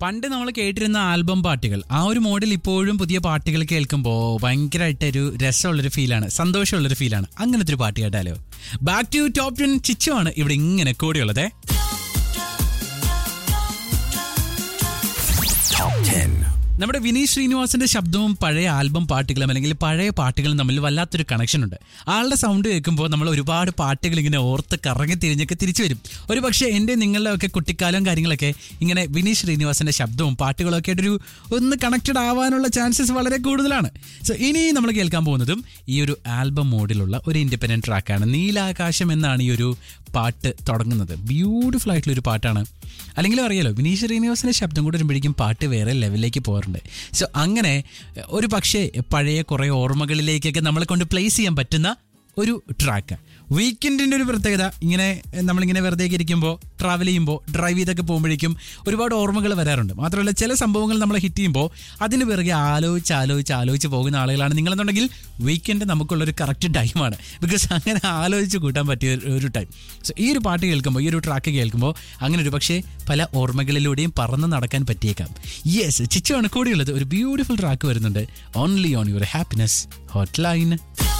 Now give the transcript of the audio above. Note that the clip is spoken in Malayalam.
പണ്ട് നമ്മൾ കേട്ടിരുന്ന ആൽബം പാട്ടുകൾ ആ ഒരു മോഡിൽ ഇപ്പോഴും പുതിയ പാട്ടുകൾ കേൾക്കുമ്പോൾ ഭയങ്കരമായിട്ട് ഒരു രസമുള്ളൊരു ഫീലാണ് സന്തോഷമുള്ളൊരു ഫീലാണ് അങ്ങനത്തെ ഒരു പാട്ട് കേട്ടാലോ ബാക്ക് ടു ടോപ്പ് ടെൻ ചിച്ചുമാണ് ഇവിടെ ഇങ്ങനെ കൂടിയുള്ളത് നമ്മുടെ വിനീത് ശ്രീനിവാസന്റെ ശബ്ദവും പഴയ ആൽബം പാട്ടുകളും അല്ലെങ്കിൽ പഴയ പാട്ടുകളും തമ്മിൽ വല്ലാത്തൊരു കണക്ഷൻ ഉണ്ട് ആളുടെ സൗണ്ട് കേൾക്കുമ്പോൾ നമ്മൾ ഒരുപാട് പാട്ടുകൾ ഇങ്ങനെ ഓർത്ത് കറങ്ങി തിരിഞ്ഞൊക്കെ തിരിച്ചു വരും ഒരു പക്ഷേ എൻ്റെ നിങ്ങളുടെ ഒക്കെ കുട്ടിക്കാലം കാര്യങ്ങളൊക്കെ ഇങ്ങനെ വിനീത് ശ്രീനിവാസന്റെ ശബ്ദവും പാട്ടുകളും ഒക്കെ ആയിട്ടൊരു ഒന്ന് കണക്റ്റഡ് ആവാനുള്ള ചാൻസസ് വളരെ കൂടുതലാണ് സോ ഇനി നമ്മൾ കേൾക്കാൻ പോകുന്നതും ഈ ഒരു ആൽബം മോഡിലുള്ള ഒരു ഇൻഡിപെൻഡന്റ് ട്രാക്കാണ് നീലാകാശം എന്നാണ് ഈ ഒരു പാട്ട് തുടങ്ങുന്നത് ബ്യൂട്ടിഫുൾ ആയിട്ടുള്ള ഒരു പാട്ടാണ് അല്ലെങ്കിൽ അറിയാലോ വിനീത് ശ്രീനിവാസന്റെ ശബ്ദം കൂടെ വരുമ്പോഴേക്കും പാട്ട് വേറെ ലെവലിലേക്ക് പോകാറുണ്ട് സോ അങ്ങനെ ഒരു പക്ഷേ പഴയ കുറേ ഓർമ്മകളിലേക്കൊക്കെ നമ്മളെ കൊണ്ട് പ്ലേസ് ചെയ്യാൻ പറ്റുന്ന ഒരു ട്രാക്ക് വീക്കെൻഡിൻ്റെ ഒരു പ്രത്യേകത ഇങ്ങനെ നമ്മളിങ്ങനെ വെറുതെ ഇരിക്കുമ്പോൾ ട്രാവൽ ചെയ്യുമ്പോൾ ഡ്രൈവ് ചെയ്തൊക്കെ പോകുമ്പോഴേക്കും ഒരുപാട് ഓർമ്മകൾ വരാറുണ്ട് മാത്രമല്ല ചില സംഭവങ്ങൾ നമ്മളെ ഹിറ്റ് ചെയ്യുമ്പോൾ അതിന് പിറകെ ആലോചിച്ച് ആലോചിച്ച് ആലോചിച്ച് പോകുന്ന ആളുകളാണ് നിങ്ങളെന്നുണ്ടെങ്കിൽ വീക്കെൻഡ് നമുക്കുള്ളൊരു കറക്റ്റ് ടൈമാണ് ബിക്കോസ് അങ്ങനെ ആലോചിച്ച് കൂട്ടാൻ പറ്റിയ ഒരു- ഒരു ടൈം സോ ഈ ഒരു പാട്ട് കേൾക്കുമ്പോൾ ഈ ഒരു ട്രാക്ക് കേൾക്കുമ്പോൾ അങ്ങനെ ഒരു പക്ഷേ പല ഓർമ്മകളിലൂടെയും പറന്ന് നടക്കാൻ പറ്റിയേക്കാം യെസ് ചിച്ചുവാണ് കൂടിയുള്ളത് ഒരു ബ്യൂട്ടിഫുൾ ട്രാക്ക് വരുന്നുണ്ട് only on your happiness hot line